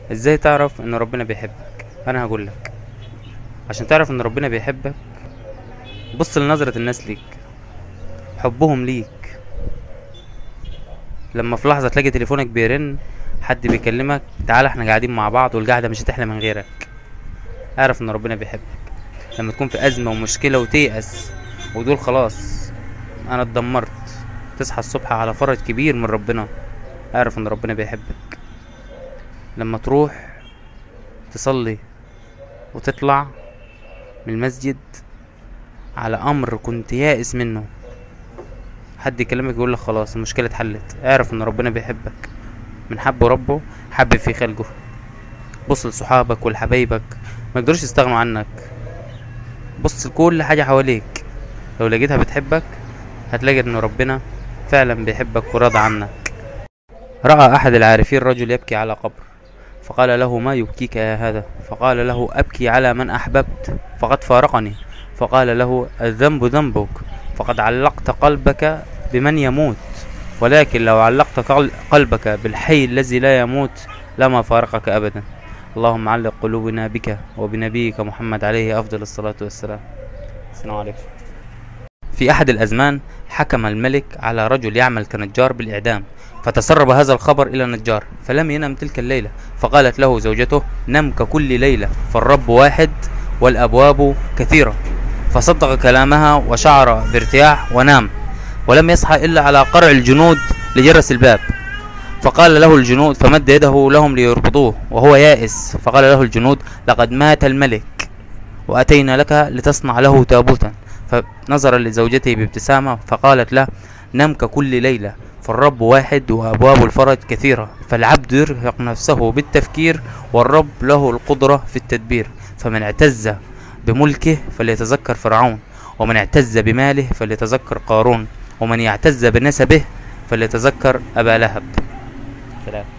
ازاي تعرف ان ربنا بيحبك انا هقول لك عشان تعرف ان ربنا بيحبك بص لنظرة الناس ليك حبهم ليك لما في لحظة تلاقي تليفونك بيرن حد بيكلمك تعالى احنا قاعدين مع بعض والقعدة مش هتحلى من غيرك اعرف ان ربنا بيحبك لما تكون في ازمة ومشكلة وتيأس وتقول خلاص انا اتدمرت تصحى الصبح على فرج كبير من ربنا اعرف ان ربنا بيحبك لما تروح تصلي وتطلع من المسجد على امر كنت يائس منه حد يكلمك يقول لك خلاص المشكله اتحلت اعرف ان ربنا بيحبك من حب ربه حبب في خلقه بص لصحابك ولحبايبك ما يقدروش يستغنوا عنك بص لكل حاجه حواليك لو لقيتها بتحبك هتلاقي ان ربنا فعلا بيحبك وراضى عنك راى احد العارفين رجل يبكي على قبر فقال له ما يبكيك يا هذا فقال له أبكي على من أحببت فقد فارقني فقال له الذنب ذنبك فقد علقت قلبك بمن يموت ولكن لو علقت قل- قلبك بالحي الذي لا يموت لما فارقك أبدا اللهم علق قلوبنا بك وبنبيك محمد عليه أفضل الصلاة والسلام السلام عليكم في أحد الأزمان حكم الملك على رجل يعمل كنجار بالإعدام فتسرب هذا الخبر إلى النجار فلم ينم تلك الليلة فقالت له زوجته نم ككل ليلة فالرب واحد والأبواب كثيرة فصدق كلامها وشعر بارتياح ونام ولم يصحى إلا على قرع الجنود لجرس الباب فقال له الجنود فمد يده لهم ليربطوه وهو يائس فقال له الجنود لقد مات الملك وأتينا لك لتصنع له تابوتا فنظر لزوجته بابتسامة فقالت له نم ككل ليلة فالرب واحد وأبواب الفرج كثيرة فالعبد يرهق نفسه بالتفكير والرب له القدرة في التدبير فمن اعتز بملكه فليتذكر فرعون ومن اعتز بماله فليتذكر قارون ومن يعتز بنسبه فليتذكر أبا لهب سلام